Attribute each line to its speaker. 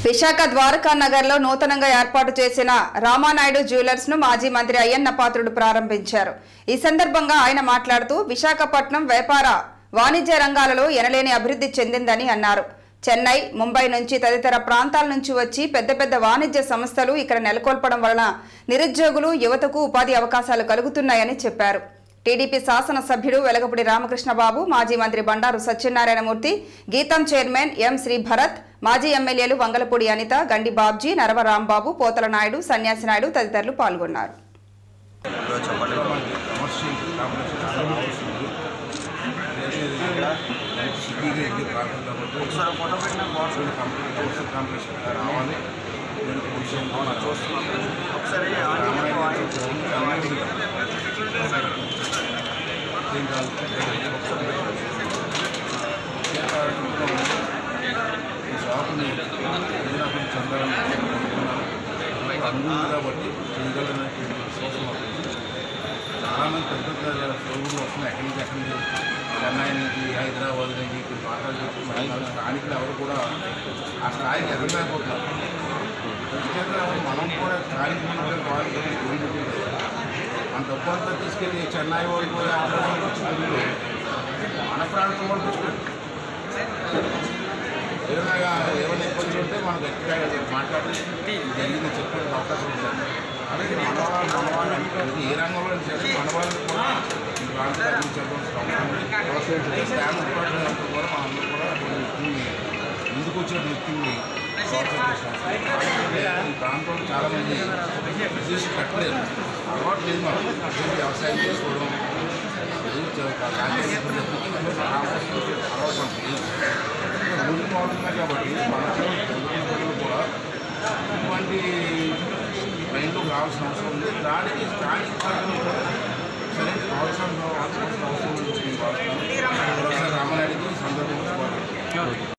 Speaker 1: విశాఖ ద్వారకా నగర్లో నూతనంగా ఏర్పాటు చేసిన రామానాయుడు జ్యువెలర్స్ ను మాజీ మంత్రి అయ్యన్న పాత్రుడు ప్రారంభించారు ఈ సందర్భంగా ఆయన మాట్లాడుతూ విశాఖపట్నం వ్యాపార వాణిజ్య రంగాలలో ఎనలేని అభివృద్ధి చెందిందని అన్నారు చెన్నై ముంబై నుంచి తదితర ప్రాంతాల నుంచి వచ్చి పెద్ద పెద్ద వాణిజ్య సంస్థలు ఇక్కడ నెలకొల్పడం వలన నిరుద్యోగులు యువతకు ఉపాధి అవకాశాలు కలుగుతున్నాయని చెప్పారు టీడీపీ శాసనసభ్యుడు వెలగపూడి రామకృష్ణబాబు మాజీ మంత్రి బండారు సత్యనారాయణమూర్తి గీతం చైర్మన్ ఎం శ్రీ భరత్ మాజీ ఎమ్మెల్యేలు వంగలపూడి అనిత గండి బాబ్జీ నరవ రాంబాబు పోతల నాయుడు సన్యాసి నాయుడు తదితరులు పాల్గొన్నారు
Speaker 2: కమర్షియల్ కాంప్లెక్స్ చాలా అవసరం ఇక్కడ సిటీగా ఇది కాకుండా ఒకసారి ఫోటో పెట్టిన బాక్స్ కంప్లీట్ కమర్షియల్ కాంప్లెక్స్ రావాలి నేను పొజిషన్ చూస్తున్నాను ఒకసారి ఈ షాప్ని ఏదైనా చందాలని అనుభవం కాబట్టి చేయగలనే విశ్వాసం అవుతుంది చాలామంది పెద్ద పెద్ద షోరూమ్లు వస్తున్నాయి ఎక్కడి నుంచి ఎక్కడి నుంచి చెన్నై నుంచి హైదరాబాద్ నుంచి ఇప్పుడు మాటలు చెప్పి మన స్థానికులు ఎవరు కూడా ఆ స్థాయికి ఎదగలేకపోతున్నారు ఖచ్చితంగా మనం కూడా స్థానికులు వాళ్ళు మన డబ్బు అంతా తీసుకెళ్ళి చెన్నై వాళ్ళు కూడా హైదరాబాద్ తెచ్చుకుంటూ మన ప్రాంతం వాళ్ళు తెచ్చుకుంటారు ఏమైనా ఏమైనా ఇబ్బందులు ఉంటే మనం గట్టిగా మాట్లాడి జరిగింది చెప్పే అవకాశం ఉంటుంది అలాగే మన వాళ్ళు మన వాళ్ళు అంటే ఏ రంగంలో సరే మన వాళ్ళు కూడా ఈ ప్రాంతం అభివృద్ధి చెప్పాల్సిన అవసరం ఉంది స్టాండ్ డిపార్ట్మెంట్ కూడా మనందరూ కూడా కొన్ని వ్యక్తుల్ని ముందుకు వచ్చిన వ్యక్తుల్ని ప్రోత్సహించాల్సిన ఈ ప్రాంతంలో చాలామంది బిజినెస్ కట్టలేదు అలవాటు లేదు మనం ఏదో వ్యవసాయం చేసుకోవడం ఏదో చ- కాంట్రాక్ట్ చేసుకోవడం అలవాటు ఉంటుంది ముందు బాగుంటున్నాయి కాబట్టి మన పిల్లలు కూడా ఇటువంటి మైండ్లోకి రావాల్సిన అవసరం ఉంది దానికి స్థానిక ప్రజలు